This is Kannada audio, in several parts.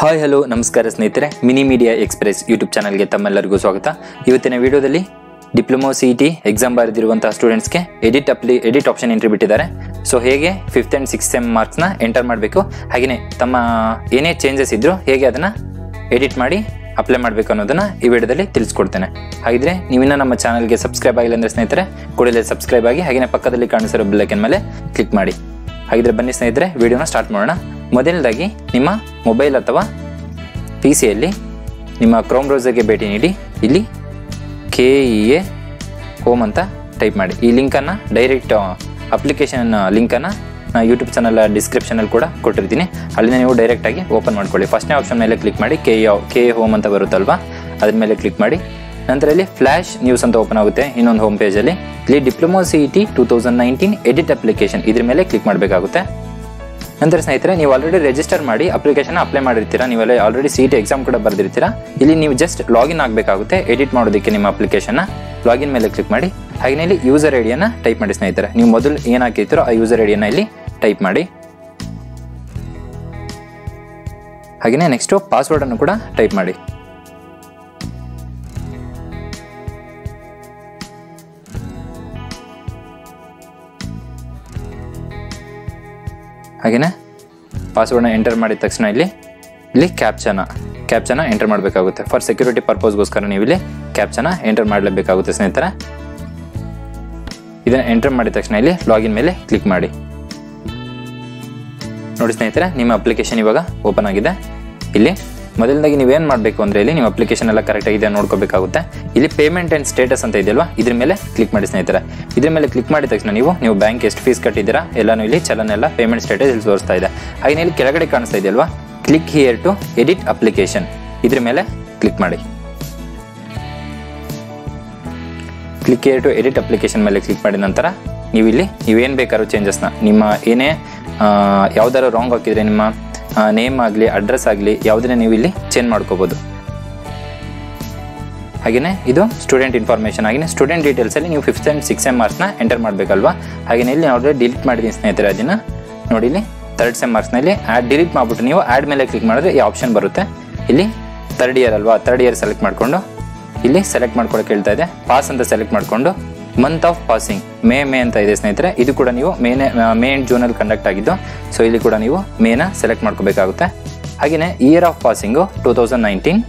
ಹಾಯ್ ಹಲೋ ನಮಸ್ಕಾರ ಸ್ನೇಹಿತರೆ ಮಿನಿ ಮೀಡಿಯಾ ಎಕ್ಸ್ಪ್ರೆಸ್ ಯೂಟ್ಯೂಬ್ ಚಾನಲ್ಗೆ ತಮ್ಮೆಲ್ಲರಿಗೂ ಸ್ವಾಗತ ಇವತ್ತಿನ ವಿಡಿಯೋದಲ್ಲಿ ಡಿಪ್ಲೊಮೊ ಸಿ ಟಿ ಎಕ್ಸಾಮ್ ಬರೆದಿರುವಂತಹ ಸ್ಟೂಡೆಂಟ್ಸ್ಗೆ ಎಡಿಟ್ ಅಪ್ಲಿ ಎಡಿಟ್ ಆಪ್ಷನ್ ಎಂಟ್ರಿ ಬಿಟ್ಟಿದ್ದಾರೆ ಸೊ ಹೇಗೆ ಫಿಫ್ತ್ ಆ್ಯಂಡ್ ಸಿಕ್ಸ್ ಸೆಮ್ ಮಾರ್ಕ್ಸ್ನ ಎಂಟರ್ ಮಾಡಬೇಕು ಹಾಗೆಯೇ ತಮ್ಮ ಏನೇ ಚೇಂಜಸ್ ಇದ್ದರೂ ಹೇಗೆ ಅದನ್ನು ಎಡಿಟ್ ಮಾಡಿ ಅಪ್ಲೈ ಮಾಡಬೇಕು ಅನ್ನೋದನ್ನ ಈ ವಿಡಿಯೋದಲ್ಲಿ ತಿಳಿಸ್ಕೊಡ್ತೇನೆ ಹಾಗಿದ್ರೆ ನೀವಿನ್ನ ನಮ್ಮ ಚಾನಲ್ಗೆ ಸಬ್ಸ್ಕ್ರೈಬ್ ಆಗಿಲ್ಲ ಅಂದರೆ ಸ್ನೇಹಿತರೆ ಕೂಡಲೇ ಸಬ್ಸ್ಕ್ರೈಬ್ ಆಗಿ ಹಾಗೆಯೇ ಪಕ್ಕದಲ್ಲಿ ಕಾಣಿಸಿರೋ ಬೆಲ್ಲೈಕನ್ ಮೇಲೆ ಕ್ಲಿಕ್ ಮಾಡಿ ಹಾಗಿದ್ರೆ ಬನ್ನಿ ಸ್ನೇಹಿತರೆ ವಿಡಿಯೋನ ಸ್ಟಾರ್ಟ್ ಮಾಡೋಣ ಮೊದಲನೇದಾಗಿ ನಿಮ್ಮ ಮೊಬೈಲ್ ಅಥವಾ ಪಿ ಸಿಯಲ್ಲಿ ನಿಮ್ಮ ಕ್ರೋಮ್ ಬ್ರೌಸರ್ಗೆ ಭೇಟಿ ನೀಡಿ ಇಲ್ಲಿ ಕೆ ಇ ಎ ಹೋಮ್ ಅಂತ ಟೈಪ್ ಮಾಡಿ ಈ ಲಿಂಕನ್ನು ಡೈರೆಕ್ಟ್ ಅಪ್ಲಿಕೇಶನ್ ಲಿಂಕನ್ನು ನಾನು ಯೂಟ್ಯೂಬ್ ಚಾನಲ್ ಡಿಸ್ಕ್ರಿಪ್ಷನಲ್ಲಿ ಕೂಡ ಕೊಟ್ಟಿರ್ತೀನಿ ಅಲ್ಲಿಂದ ನೀವು ಡೈರೆಕ್ಟಾಗಿ ಓಪನ್ ಮಾಡ್ಕೊಳ್ಳಿ ಫಸ್ಟ್ನೇ ಆಪ್ಷನ್ ಮೇಲೆ ಕ್ಲಿಕ್ ಮಾಡಿ ಕೆ ಕೆ ಹೋಮ್ ಅಂತ ಬರುತ್ತಲ್ವಾ ಅದ್ರ ಮೇಲೆ ಕ್ಲಿಕ್ ಮಾಡಿ ನಂತರ ಇಲ್ಲಿ ಫ್ಲ್ಯಾಶ್ ನ್ಯೂಸ್ ಅಂತ ಓಪನ್ ಆಗುತ್ತೆ ಇನ್ನೊಂದು ಹೋಮ್ ಪೇಜಲ್ಲಿ ಇಲ್ಲಿ diploma C E T two thousand nineteen edit application ಇದ್ರ ಮೇಲೆ ಕ್ಲಿಕ್ ಮಾಡಬೇಕಾಗುತ್ತೆ ನಂತರ ಸ್ನೇಹಿತರೆ ನೀವು ಆಲ್ರೆಡಿ ರಿಜಿಸ್ಟರ್ ಮಾಡಿ ಅಪ್ಲಿಕೇಶನ್ ಅಪ್ಲೈ ಮಾಡಿರ್ತೀರಾ ನೀವೆಲ್ಲ ಆಲ್ರೆಡಿ ಸಿ ಟಿ ಎಕ್ಸಾಮ್ ಕೂಡ ಬರೆದಿರ್ತೀರಾ ಇಲ್ಲಿ ನೀವು ಜಸ್ಟ್ ಲಾಗಿನ್ ಆಗಬೇಕಾಗುತ್ತೆ ಎಡಿಟ್ ಮಾಡೋದಕ್ಕೆ ನಿಮ್ಮ ಅಪ್ಲಿಕೇಶನ್ನ ಲಾಗಿನ್ ಮೇಲೆ ಕ್ಲಿಕ್ ಮಾಡಿ ಹಾಗೆಯೇ ಇಲ್ಲಿ ಯೂಸರ್ ಐಡಿಯನ್ನು ಟೈಪ್ ಮಾಡಿ ಸ್ನೇಹಿತರೆ ನೀವು ಮೊದಲು ಏನು ಹಾಕಿರ್ತೀರೋ ಆ ಯೂಸರ್ ಐಡಿಯನ್ನು ಇಲ್ಲಿ ಟೈಪ್ ಮಾಡಿ ಹಾಗೆಯೇ ನೆಕ್ಸ್ಟು ಪಾಸ್ವರ್ಡನ್ನು ಕೂಡ ಟೈಪ್ ಮಾಡಿ ಹಾಗೆಯೇ ಪಾಸ್ವರ್ಡ್ನ ಎಂಟರ್ ಮಾಡಿದ ತಕ್ಷಣ ಇಲ್ಲಿ ಇಲ್ಲಿ ಕ್ಯಾಪ್ಚನ ಕ್ಯಾಪ್ಚನ ಎಂಟರ್ ಮಾಡಬೇಕಾಗುತ್ತೆ ಫಾರ್ ಸೆಕ್ಯೂರಿಟಿ ಪರ್ಪಸ್ಗೋಸ್ಕರ ನೀವು ಇಲ್ಲಿ ಕ್ಯಾಪ್ಚನ ಎಂಟರ್ ಮಾಡಲೇಬೇಕಾಗುತ್ತೆ ಸ್ನೇಹಿತರೆ ಇದನ್ನು ಎಂಟರ್ ಮಾಡಿದ ತಕ್ಷಣ ಇಲ್ಲಿ ಲಾಗಿನ್ ಮೇಲೆ ಕ್ಲಿಕ್ ಮಾಡಿ ನೋಡಿ ಸ್ನೇಹಿತರೆ ನಿಮ್ಮ ಅಪ್ಲಿಕೇಶನ್ ಇವಾಗ ಓಪನ್ ಆಗಿದೆ ಇಲ್ಲಿ ಮೊದಲನೇದಾಗಿ ನೀವೇನು ಮಾಡಬೇಕು ಅಂದರೆ ಇಲ್ಲಿ ನಿಮ್ಮ ಅಪ್ಲಿಕೇಶನ್ ಎಲ್ಲ ಕರೆಕ್ಟ್ ಆಗಿದೆ ನೋಡ್ಕೋಬೇಕಾಗುತ್ತೆ ಇಲ್ಲಿ ಪೇಮೆಂಟ್ ಆ್ಯಂಡ್ ಸ್ಟೇಟಸ್ ಅಂತ ಇದೆಯಲ್ವಾ ಇದ್ರ ಮೇಲೆ ಕ್ಲಿಕ್ ಮಾಡಿ ಸ್ನೇಹಿತರೆ ಇದ್ರ ಮೇಲೆ ಕ್ಲಿಕ್ ಮಾಡಿದ ತಕ್ಷಣ ನೀವು ನೀವು ಬ್ಯಾಂಕ್ ಎಷ್ಟು ಫೀಸ್ ಕಟ್ಟಿದ್ದೀರಾ ಎಲ್ಲನೂ ಇಲ್ಲಿ ಚಲನ ಎಲ್ಲ ಪೇಮೆಂಟ್ ಸ್ಟೇಟಸ್ ಇಲ್ಲಿ ತೋರಿಸ್ತಾ ಇದೆ ಹಾಗೆ ಇಲ್ಲಿ ಕೆಳಗಡೆ ಕಾಣಿಸ್ತಾ ಇದೆಯಲ್ವಾ click here to edit application ಇದ್ರ ಮೇಲೆ ಕ್ಲಿಕ್ ಮಾಡಿ click here to edit application ಮೇಲೆ ಕ್ಲಿಕ್ ಮಾಡಿದ ನಂತರ ನೀವು ಇಲ್ಲಿ ನೀವೇನು ಬೇಕಾದ್ರೂ ಚೇಂಜಸ್ನ ನಿಮ್ಮ ಏನೇ ಯಾವ್ದಾದ್ರು ರಾಂಗ್ ಹಾಕಿದ್ರೆ ನಿಮ್ಮ ನೇಮ್ ಆಗಲಿ ಅಡ್ರೆಸ್ ಆಗಲಿ ಯಾವುದನ್ನೇ ನೀವು ಇಲ್ಲಿ ಚೇಂಜ್ ಮಾಡ್ಕೋಬೋದು ಹಾಗೆಯೇ ಇದು ಸ್ಟೂಡೆಂಟ್ ಇನ್ಫಾರ್ಮೇಷನ್ ಹಾಗೆಯೇ ಸ್ಟೂಡೆಂಟ್ ಡೀಟೇಲ್ಸಲ್ಲಿ ನೀವು ಫಿಫ್ತ್ ಆ್ಯಂಡ್ ಸಿಕ್ಸ್ ಎಮ್ ಮಾರ್ಕ್ಸ್ನ ಎಂಟರ್ ಮಾಡಬೇಕಲ್ವಾ ಹಾಗೆಯೇ ಇಲ್ಲಿ ಆಲ್ರೆಡಿ ಡಿಲೀಟ್ ಮಾಡಿದ್ದೀನಿ ಸ್ನೇಹಿತರೆ ಅದನ್ನು ನೋಡಿ ಇಲ್ಲಿ ತರ್ಡ್ ಸೆಮ್ ಮಾರ್ಕ್ಸ್ನಲ್ಲಿ ಆ್ಯಡ್ ಡಿಲೀಟ್ ಮಾಡಿಬಿಟ್ಟು ನೀವು ಆ್ಯಡ್ ಮೇಲೆ ಕ್ಲಿಕ್ ಮಾಡಿದ್ರೆ ಈ ಆಪ್ಷನ್ ಬರುತ್ತೆ ಇಲ್ಲಿ ತರ್ಡ್ ಇಯರ್ ಅಲ್ವಾ ತರ್ಡ್ ಇಯರ್ ಸೆಲೆಕ್ಟ್ ಮಾಡಿಕೊಂಡು ಇಲ್ಲಿ ಸೆಲೆಕ್ಟ್ ಮಾಡ್ಕೊಳಕ್ಕೆ ಹೇಳ್ತಾ ಇದೆ ಪಾಸ್ ಅಂತ ಸೆಲೆಕ್ಟ್ ಮಾಡಿಕೊಂಡು month of passing May May ಅಂತ ಇದೆ ಸ್ನೇಹಿತರೆ ಇದು ಕೂಡ ನೀವು ಮೇನೆ ಮೇ ಆ್ಯಂಡ್ ಜೂನಲ್ಲಿ ಕಂಡಕ್ಟ್ ಆಗಿದ್ದು ಸೊ ಇಲ್ಲಿ ಕೂಡ ನೀವು ಮೇನ ಸೆಲೆಕ್ಟ್ ಮಾಡ್ಕೋಬೇಕಾಗುತ್ತೆ ಹಾಗೆಯೇ year of passing two thousand nineteen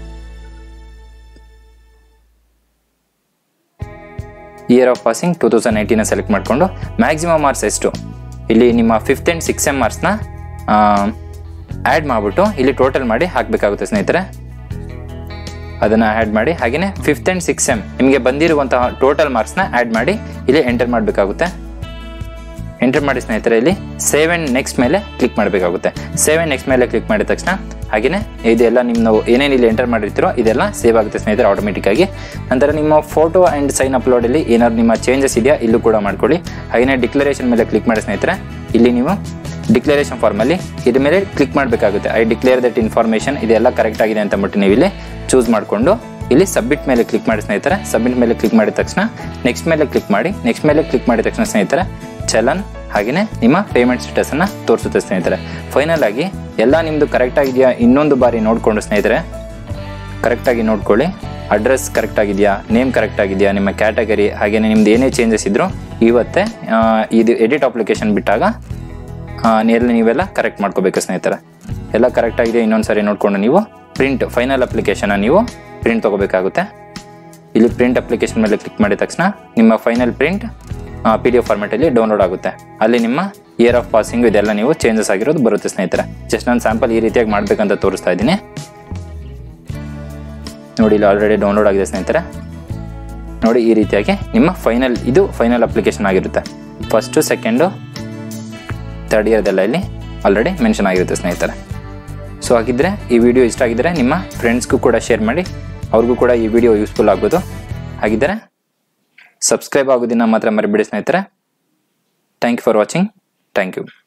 year of passing two thousand nineteen select ಮಾಡಿಕೊಂಡು ಮ್ಯಾಕ್ಸಿಮಮ್ ಮಾರ್ಕ್ಸ್ ಎಷ್ಟು ಇಲ್ಲಿ ನಿಮ್ಮ ಫಿಫ್ತ್ ಆ್ಯಂಡ್ ಸಿಕ್ಸ್ ಎಮ್ ಮಾರ್ಕ್ಸ್ನ ಆ್ಯಡ್ ಮಾಡಿಬಿಟ್ಟು ಇಲ್ಲಿ ಟೋಟಲ್ ಮಾಡಿ ಹಾಕಬೇಕಾಗುತ್ತೆ ಸ್ನೇಹಿತರೆ ಅದನ್ನು ಆ್ಯಡ್ ಮಾಡಿ ಹಾಗೆಯೇ ಫಿಫ್ತ್ ಆ್ಯಂಡ್ ಸಿಕ್ಸ್ ಎಮ್ ನಿಮಗೆ ಬಂದಿರುವಂತಹ ಟೋಟಲ್ ಮಾರ್ಕ್ಸ್ನ ಆ್ಯಡ್ ಮಾಡಿ ಇಲ್ಲಿ ಎಂಟರ್ ಮಾಡಬೇಕಾಗುತ್ತೆ ಎಂಟರ್ ಮಾಡಿ ಸ್ನೇಹಿತರೆ ಇಲ್ಲಿ ಸೇವ್ ಆ್ಯಂಡ್ ನೆಕ್ಸ್ಟ್ ಮೇಲೆ ಕ್ಲಿಕ್ ಮಾಡಬೇಕಾಗುತ್ತೆ ಸೇವ್ ಆ್ಯಂಡ್ ನೆಕ್ಸ್ಟ್ ಮೇಲೆ ಕ್ಲಿಕ್ ಮಾಡಿದ ತಕ್ಷಣ ಹಾಗೆಯೇ ಇದೆಲ್ಲ ನಿಮ್ಮ ನಾವು ಏನೇನು ಇಲ್ಲಿ ಎಂಟರ್ ಮಾಡಿರ್ತೀರೋ ಇದೆಲ್ಲ ಸೇವ್ ಆಗುತ್ತೆ ಸ್ನೇಹಿತರೆ ಆಟೋಮೆಟಿಕ್ ಆಗಿ ನಂತರ ನಿಮ್ಮ ಫೋಟೋ ಆ್ಯಂಡ್ ಸೈನ್ ಅಪ್ಲೋಡಲ್ಲಿ ಏನಾದ್ರು ನಿಮ್ಮ ಚೇಂಜಸ್ ಇದೆಯಾ ಇಲ್ಲೂ ಕೂಡ ಮಾಡ್ಕೊಳ್ಳಿ ಹಾಗೆಯೇ ಡಿಕ್ಲರೇಷನ್ ಮೇಲೆ ಕ್ಲಿಕ್ ಮಾಡಿ ಸ್ನೇಹಿತರೆ ಇಲ್ಲಿ ನೀವು ಡಿಕ್ಲರೇಷನ್ ಫಾರ್ಮಲ್ಲಿ ಇದ್ರ ಮೇಲೆ ಕ್ಲಿಕ್ ಮಾಡಬೇಕಾಗುತ್ತೆ ಐ ಡಿಕ್ಲೇರ್ ದಟ್ ಇನ್ಫಾರ್ಮೇಷನ್ ಇದೆಲ್ಲ ಕರೆಕ್ಟ್ ಆಗಿದೆ ಅಂತ ಅಂದ್ಬಿಟ್ಟು ನೀವು ಇಲ್ಲಿ ಚೂಸ್ ಮಾಡಿಕೊಂಡು ಇಲ್ಲಿ ಸಬ್ಮಿಟ್ ಮೇಲೆ ಕ್ಲಿಕ್ ಮಾಡಿ ಸ್ನೇಹಿತರೆ ಸಬ್ಮಿಟ್ ಮೇಲೆ ಕ್ಲಿಕ್ ಮಾಡಿದ ತಕ್ಷಣ ನೆಕ್ಸ್ಟ್ ಮೇಲೆ ಕ್ಲಿಕ್ ಮಾಡಿ ನೆಕ್ಸ್ಟ್ ಮೇಲೆ ಕ್ಲಿಕ್ ಮಾಡಿದ ತಕ್ಷಣ ಸ್ನೇಹಿತರೆ ಚಲನ್ ಹಾಗೆಯೇ ನಿಮ್ಮ ಪೇಮೆಂಟ್ ಸ್ಟೇಟಸನ್ನು ತೋರಿಸುತ್ತೆ ಸ್ನೇಹಿತರೆ ಫೈನಲ್ ಆಗಿ ಎಲ್ಲ ನಿಮ್ಮದು ಕರೆಕ್ಟ್ ಆಗಿದೆಯಾ ಇನ್ನೊಂದು ಬಾರಿ ನೋಡಿಕೊಂಡು ಸ್ನೇಹಿತರೆ ಕರೆಕ್ಟಾಗಿ ನೋಡ್ಕೊಳ್ಳಿ ಅಡ್ರೆಸ್ ಕರೆಕ್ಟ್ ಆಗಿದೆಯಾ ನೇಮ್ ಕರೆಕ್ಟ್ ಆಗಿದೆಯಾ ನಿಮ್ಮ ಕ್ಯಾಟಗರಿ ಹಾಗೆಯೇ ನಿಮ್ದು ಏನೇ ಚೇಂಜಸ್ ಇದ್ದರೂ ಇವತ್ತೇ ಆ, ಇದು ಎಡಿಟ್ ಅಪ್ಲಿಕೇಶನ್ ಬಿಟ್ಟಾಗ ಎಲ್ಲಿ ನೀವೆಲ್ಲ ಕರೆಕ್ಟ್ ಮಾಡ್ಕೋಬೇಕು ಸ್ನೇಹಿತರೆ ಎಲ್ಲ ಕರೆಕ್ಟ್ ಆಗಿದೆ ಇನ್ನೊಂದು ಸಾರಿ ನೋಡಿಕೊಂಡು ನೀವು ಪ್ರಿಂಟ್ ಫೈನಲ್ ಅಪ್ಲಿಕೇಶನ್ನ ನೀವು ಪ್ರಿಂಟ್ ತೊಗೋಬೇಕಾಗುತ್ತೆ ಇಲ್ಲಿ ಪ್ರಿಂಟ್ ಅಪ್ಲಿಕೇಶನ್ ಮೇಲೆ ಕ್ಲಿಕ್ ಮಾಡಿದ ತಕ್ಷಣ ನಿಮ್ಮ final print P D F ಫಾರ್ಮೆಟಲ್ಲಿ ಡೌನ್ಲೋಡ್ ಆಗುತ್ತೆ ಅಲ್ಲಿ ನಿಮ್ಮ ಇಯರ್ ಆಫ್ ಪಾಸಿಂಗ್ ಇದೆಲ್ಲ ನೀವು ಚೇಂಜಸ್ ಆಗಿರೋದು ಬರುತ್ತೆ ಸ್ನೇಹಿತರೆ ಜಸ್ಟ್ ನಾನು ಸ್ಯಾಂಪಲ್ ಈ ರೀತಿಯಾಗಿ ಮಾಡಬೇಕಂತ ತೋರಿಸ್ತಾ ಇದ್ದೀನಿ ನೋಡಿ ಇಲ್ಲಿ ಆಲ್ರೆಡಿ ಡೌನ್ಲೋಡ್ ಆಗಿದೆ ಸ್ನೇಹಿತರೆ ನೋಡಿ ಈ ರೀತಿಯಾಗಿ ನಿಮ್ಮ ಫೈನಲ್ ಇದು ಫೈನಲ್ ಅಪ್ಲಿಕೇಶನ್ ಆಗಿರುತ್ತೆ ಫಸ್ಟು ಸೆಕೆಂಡು ತರ್ಡ್ ಇಯರ್ದೆಲ್ಲ ಇಲ್ಲಿ ಆಲ್ರೆಡಿ ಮೆನ್ಷನ್ ಆಗಿರುತ್ತೆ ಸ್ನೇಹಿತರೆ ಸೊ ಹಾಗಿದ್ರೆ ಈ ವಿಡಿಯೋ ಇಷ್ಟ ಆಗಿದ್ದರೆ ನಿಮ್ಮ ಫ್ರೆಂಡ್ಸ್ಗೂ ಕೂಡ ಶೇರ್ ಮಾಡಿ ಅವ್ರಿಗೂ ಕೂಡ ಈ ವಿಡಿಯೋ ಯೂಸ್ಫುಲ್ ಆಗ್ಬೋದು ಹಾಗಿದ್ದರೆ ಸಬ್ಸ್ಕ್ರೈಬ್ ಆಗೋದನ್ನ ಮಾತ್ರ ಮರಿಬೇಡಿ ಸ್ನೇಹಿತರೆ thank you for watching thank you